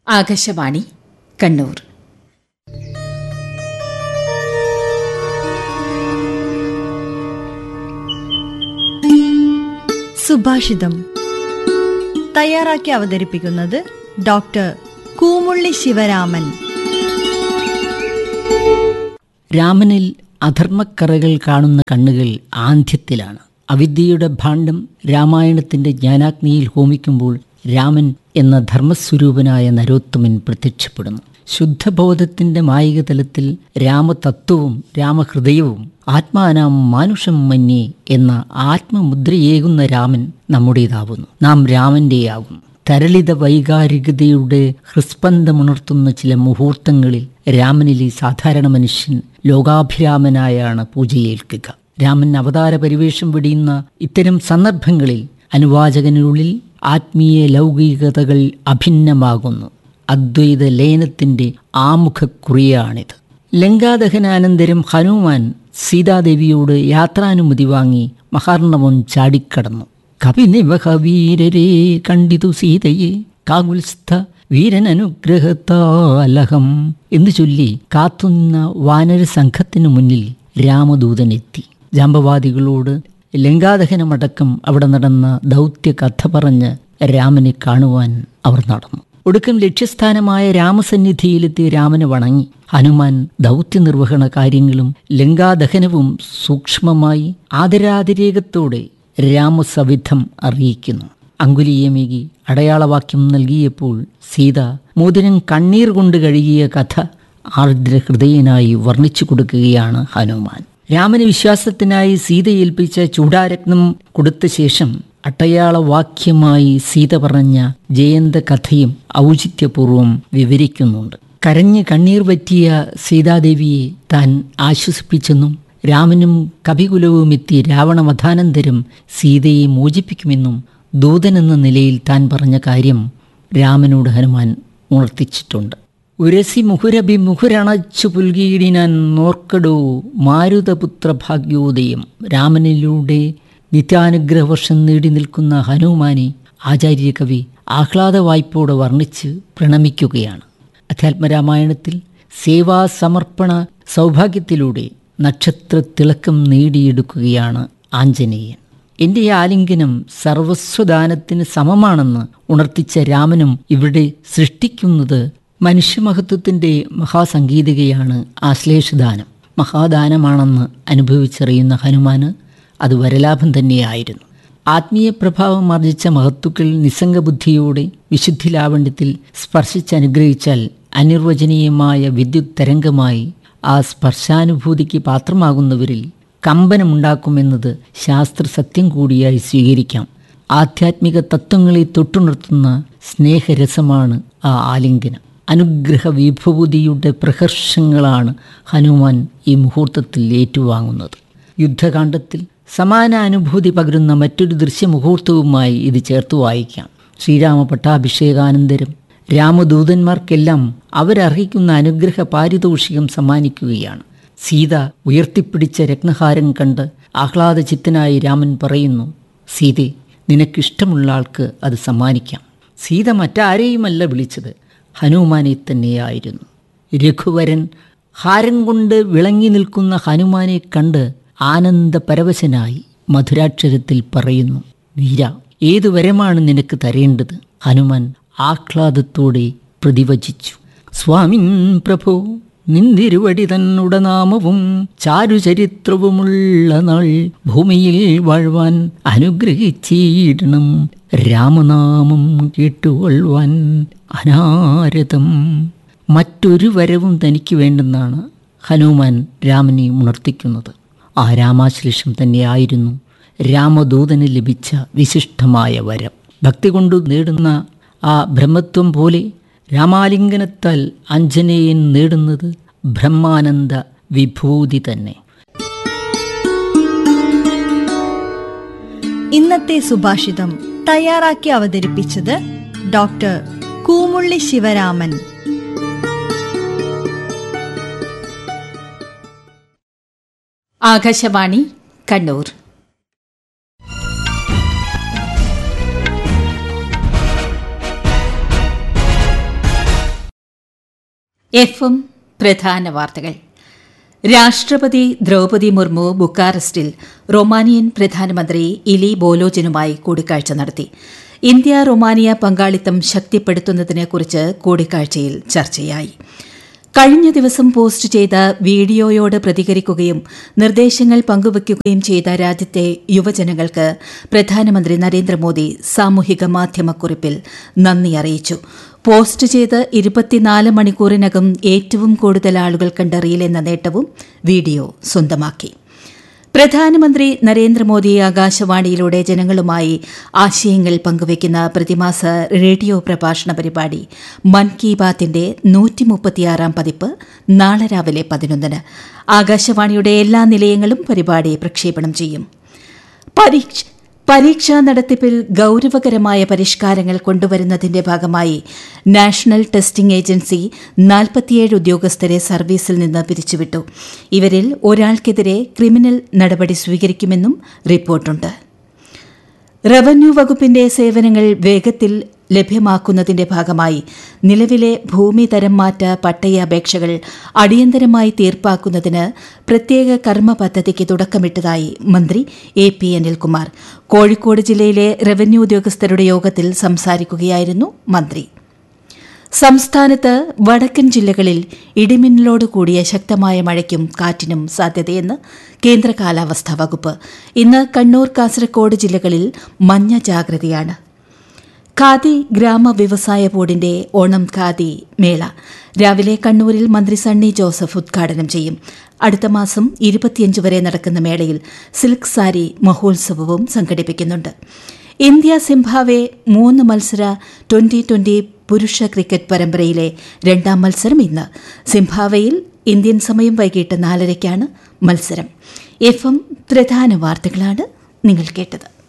ആകാശവാണി കണ്ണൂർ സുഭാഷിതം തയ്യാറാക്കി അവതരിപ്പിക്കുന്നത് ഡോക്ടർ കൂമുള്ളി ശിവരാമൻ രാമനിൽ അധർമ്മക്കറകൾ കാണുന്ന കണ്ണുകൾ ആന്ധ്യത്തിലാണ് അവിദ്യയുടെ ഭാണ്ഡം രാമായണത്തിന്റെ ജ്ഞാനാഗ്നിയിൽ ഹോമിക്കുമ്പോൾ രാമൻ എന്ന ധർമ്മസ്വരൂപനായ നരോത്തമൻ പ്രത്യക്ഷപ്പെടുന്നു ശുദ്ധബോധത്തിന്റെ മായികതലത്തിൽ രാമതത്വവും രാമഹൃദയവും ആത്മാനാം മാനുഷം മന്യേ എന്ന ആത്മമുദ്രയേകുന്ന രാമൻ നമ്മുടേതാവുന്നു നാം രാമന്റെയാകുന്നു തരളിത വൈകാരികതയുടെ ഹൃസ്പന്ദമുണർത്തുന്ന ചില മുഹൂർത്തങ്ങളിൽ രാമനിലെ സാധാരണ മനുഷ്യൻ ലോകാഭിരാമനായാണ് പൂജയേൽക്കുക രാമൻ അവതാര പരിവേഷം വെടിയുന്ന ഇത്തരം സന്ദർഭങ്ങളിൽ അനുവാചകനുള്ളിൽ ആത്മീയ ലൗകികതകൾ അഭിന്നമാകുന്നു അദ്വൈത ലയനത്തിന്റെ ആമുഖക്കുറിയാണിത് ലങ്കാദഹനാനന്തരം ഹനുമാൻ സീതാദേവിയോട് യാത്രാനുമതി വാങ്ങി മഹാർണവം ചാടിക്കടന്നു കവിനിവഹവീരരെ കണ്ടിതു സീതയെ കാകുൽസ്ഥ വീരനനുഗ്രഹത്താലഹം എന്ന് ചൊല്ലി കാത്തുനിന്ന വാനര സംഘത്തിനു മുന്നിൽ രാമദൂതൻ എത്തി ജാമ്പവാദികളോട് ലങ്കാദഹനമടക്കം അവിടെ നടന്ന ദൗത്യ കഥ പറഞ്ഞ് രാമനെ കാണുവാൻ അവർ നടന്നു ഒടുക്കം ലക്ഷ്യസ്ഥാനമായ രാമസന്നിധിയിലെത്തി രാമനെ വണങ്ങി ഹനുമാൻ ദൗത്യനിർവഹണ കാര്യങ്ങളും ലങ്കാദഹനവും സൂക്ഷ്മമായി ആദരാതിരേകത്തോടെ രാമസവിധം അറിയിക്കുന്നു അങ്കുലിയമേകി അടയാളവാക്യം നൽകിയപ്പോൾ സീത മോതിരം കണ്ണീർ കൊണ്ട് കഴുകിയ കഥ ആർദ്രഹൃദയനായി വർണ്ണിച്ചു കൊടുക്കുകയാണ് ഹനുമാൻ രാമന് വിശ്വാസത്തിനായി സീത ഏൽപ്പിച്ച ചൂടാരത്നം കൊടുത്ത ശേഷം അട്ടയാളവാക്യമായി സീത പറഞ്ഞ ജയന്ത കഥയും ഔചിത്യപൂർവം വിവരിക്കുന്നുണ്ട് കരഞ്ഞ് കണ്ണീർ പറ്റിയ സീതാദേവിയെ താൻ ആശ്വസിപ്പിച്ചെന്നും രാമനും കവികുലവും എത്തി രാവണവധാനന്തരം സീതയെ മോചിപ്പിക്കുമെന്നും ദൂതനെന്ന നിലയിൽ താൻ പറഞ്ഞ കാര്യം രാമനോട് ഹനുമാൻ ഉണർത്തിച്ചിട്ടുണ്ട് ഉരസി മുഹുരഭി മുഹുരണച്ചു പുൽകീടിനാൻ നോർക്കടോ മാരുതപുത്ര ഭാഗ്യോദയം രാമനിലൂടെ നിത്യാനുഗ്രഹവർഷം നേടി നിൽക്കുന്ന ഹനുമാനെ ആചാര്യകവി ആഹ്ലാദ വായ്പോടെ വർണ്ണിച്ച് പ്രണമിക്കുകയാണ് അധ്യാത്മരാമായണത്തിൽ സേവാസമർപ്പണ സൗഭാഗ്യത്തിലൂടെ നക്ഷത്ര തിളക്കം നേടിയെടുക്കുകയാണ് ആഞ്ജനേയൻ എൻ്റെ ആലിംഗനം സർവസ്വദാനത്തിന് സമമാണെന്ന് ഉണർത്തിച്ച രാമനും ഇവിടെ സൃഷ്ടിക്കുന്നത് മനുഷ്യമഹത്വത്തിൻ്റെ മഹാസംഗീതികയാണ് ആശ്ലേഷദാനം മഹാദാനമാണെന്ന് അനുഭവിച്ചറിയുന്ന ഹനുമാന് അത് വരലാഭം തന്നെയായിരുന്നു ആത്മീയ പ്രഭാവം ആർജിച്ച മഹത്തുക്കൾ നിസ്സംഗബുദ്ധിയോടെ വിശുദ്ധി ലാവണ്യത്തിൽ സ്പർശിച്ചനുഗ്രഹിച്ചാൽ അനിർവചനീയമായ വിദ്യുത് തരംഗമായി ആ സ്പർശാനുഭൂതിക്ക് പാത്രമാകുന്നവരിൽ കമ്പനമുണ്ടാക്കുമെന്നത് ശാസ്ത്ര സത്യം കൂടിയായി സ്വീകരിക്കാം ആധ്യാത്മിക തത്വങ്ങളെ തൊട്ടുണർത്തുന്ന സ്നേഹരസമാണ് ആ ആലിംഗനം അനുഗ്രഹ വിഭൂതിയുടെ പ്രഹർഷങ്ങളാണ് ഹനുമാൻ ഈ മുഹൂർത്തത്തിൽ ഏറ്റുവാങ്ങുന്നത് യുദ്ധകാണ്ഡത്തിൽ സമാന അനുഭൂതി പകരുന്ന മറ്റൊരു ദൃശ്യമുഹൂർത്തവുമായി ഇത് ചേർത്ത് വായിക്കാം ശ്രീരാമ പട്ടാഭിഷേകാനന്തരം രാമദൂതന്മാർക്കെല്ലാം അവരർഹിക്കുന്ന അനുഗ്രഹ പാരിതോഷികം സമ്മാനിക്കുകയാണ് സീത ഉയർത്തിപ്പിടിച്ച രത്നഹാരം കണ്ട് ആഹ്ലാദചിത്തനായി രാമൻ പറയുന്നു സീതെ നിനക്കിഷ്ടമുള്ള ആൾക്ക് അത് സമ്മാനിക്കാം സീത മറ്റാരെയുമല്ല വിളിച്ചത് ഹനുമാനെ തന്നെയായിരുന്നു രഘുവരൻ ഹാരം കൊണ്ട് വിളങ്ങി നിൽക്കുന്ന ഹനുമാനെ കണ്ട് ആനന്ദപരവശനായി മധുരാക്ഷരത്തിൽ പറയുന്നു വീര ഏതു വരമാണ് നിനക്ക് തരേണ്ടത് ഹനുമാൻ ആഹ്ലാദത്തോടെ പ്രതിവചിച്ചു സ്വാമിൻ പ്രഭു നിന്തിരുവടി തന്നുടനാമവും ചാരുചരിത്രവുമുള്ള നാൾ ഭൂമിയിൽ വാഴ്വാൻ അനുഗ്രഹിച്ചിടണം രാമനാമം കേട്ടുകൊള്ളുവാൻ അനാരതം മറ്റൊരു വരവും തനിക്ക് വേണ്ടെന്നാണ് ഹനുമാൻ രാമനെ ഉണർത്തിക്കുന്നത് ആ രാമാശ്ലേഷം തന്നെയായിരുന്നു രാമദൂതന് ലഭിച്ച വിശിഷ്ടമായ വരം ഭക്തി കൊണ്ട് നേടുന്ന ആ ബ്രഹ്മത്വം പോലെ രാമാലിംഗനത്താൽ അഞ്ജനേയൻ നേടുന്നത് ബ്രഹ്മാനന്ദ വിഭൂതി തന്നെ ഇന്നത്തെ സുഭാഷിതം തയ്യാറാക്കി അവതരിപ്പിച്ചത് doctor Koomulli Sivaraman Akashvani Kannur F M പ്രധാന വാർത്തകൾ രാഷ്ട്രപതി ദ്രൗപതി മുർമു ബുക്കാറസ്റ്റിൽ റൊമാനിയൻ പ്രധാനമന്ത്രി ഇലി ബോലോജിനുമായി കൂടിക്കാഴ്ച നടത്തി ഇന്ത്യ റൊമാനിയ പങ്കാളിത്തം ശക്തിപ്പെടുത്തുന്നതിനെക്കുറിച്ച് കൂടിക്കാഴ്ചയിൽ ചർച്ചയായി കഴിഞ്ഞ ദിവസം പോസ്റ്റ് ചെയ്ത വീഡിയോയോട് പ്രതികരിക്കുകയും നിർദ്ദേശങ്ങൾ പങ്കുവയ്ക്കുകയും ചെയ്ത രാജ്യത്തെ യുവജനങ്ങൾക്ക് പ്രധാനമന്ത്രി നരേന്ദ്രമോദി സാമൂഹിക മാധ്യമക്കുറിപ്പിൽ നന്ദി അറിയിച്ചു പോസ്റ്റ് ചെയ്ത് ഇരുപത്തിനാല് മണിക്കൂറിനകം ഏറ്റവും കൂടുതൽ ആളുകൾ കണ്ട റീൽ എന്ന നേട്ടവും വീഡിയോ സ്വന്തമാക്കി പ്രധാനമന്ത്രി നരേന്ദ്രമോദി ആകാശവാണിയിലൂടെ ജനങ്ങളുമായി ആശയങ്ങൾ പങ്കുവയ്ക്കുന്ന പ്രതിമാസ റേഡിയോ പ്രഭാഷണ പരിപാടി മൻ കി ബാത്തിന്റെ നൂറ്റിമുപ്പത്തിയാറാം പതിപ്പ് നാളെ രാവിലെ പതിനൊന്നിന് ആകാശവാണിയുടെ എല്ലാ നിലയങ്ങളും പരിപാടി പ്രക്ഷേപണം ചെയ്യും പരീക്ഷ പരീക്ഷാ നടത്തിപ്പിൽ ഗൌരവകരമായ പരിഷ്കാരങ്ങൾ കൊണ്ടുവരുന്നതിന്റെ ഭാഗമായി നാഷണൽ ടെസ്റ്റിംഗ് ഏജൻസി നാൽപ്പത്തിയേഴ് ഉദ്യോഗസ്ഥരെ സർവീസിൽ നിന്ന് പിരിച്ചുവിട്ടു ഇവരിൽ ഒരാൾക്കെതിരെ ക്രിമിനൽ നടപടി സ്വീകരിക്കുമെന്നും റിപ്പോർട്ടുണ്ട് റവന്യൂ വകുപ്പിന്റെ സേവനങ്ങൾ വേഗത്തിൽ ലഭ്യമാക്കുന്നതിന്റെ ഭാഗമായി നിലവിലെ ഭൂമി തരം മാറ്റ പട്ടയ അപേക്ഷകൾ അടിയന്തരമായി തീർപ്പാക്കുന്നതിന് പ്രത്യേക കർമ്മ പദ്ധതിക്ക് തുടക്കമിട്ടതായി മന്ത്രി എ പി അനിൽകുമാർ കോഴിക്കോട് ജില്ലയിലെ റവന്യൂ ഉദ്യോഗസ്ഥരുടെ യോഗത്തിൽ സംസാരിക്കുകയായിരുന്നു മന്ത്രി സംസ്ഥാനത്ത് വടക്കൻ ജില്ലകളിൽ ഇടിമിന്നലോട് കൂടിയ ശക്തമായ മഴയ്ക്കും കാറ്റിനും സാധ്യതയെന്ന് കേന്ദ്ര കാലാവസ്ഥാ വകുപ്പ് ഇന്ന് കണ്ണൂർ കാസർകോട് ജില്ലകളിൽ മഞ്ഞ ജാഗ്രതയാണ് ഖാദി ഗ്രാമ വ്യവസായ ബോർഡിന്റെ ഓണം ഖാദി മേള രാവിലെ കണ്ണൂരിൽ മന്ത്രി സണ്ണി ജോസഫ് ഉദ്ഘാടനം ചെയ്യും അടുത്ത മാസം ഇരുപത്തിയഞ്ച് വരെ നടക്കുന്ന മേളയിൽ സിൽക്ക് സാരി മഹോത്സവവും സംഘടിപ്പിക്കുന്നുണ്ട് ഇന്ത്യ സിംബാവെ മൂന്ന് മത്സര ട്വന്റി ട്വന്റി പുരുഷ ക്രിക്കറ്റ് പരമ്പരയിലെ രണ്ടാം മത്സരം ഇന്ന് സിംബാവയിൽ ഇന്ത്യൻ സമയം വൈകിട്ട് നാലരയ്ക്കാണ് മത്സരം എഫ് എം പ്രധാന വാർത്തകളാണ് നിങ്ങൾ കേട്ടത്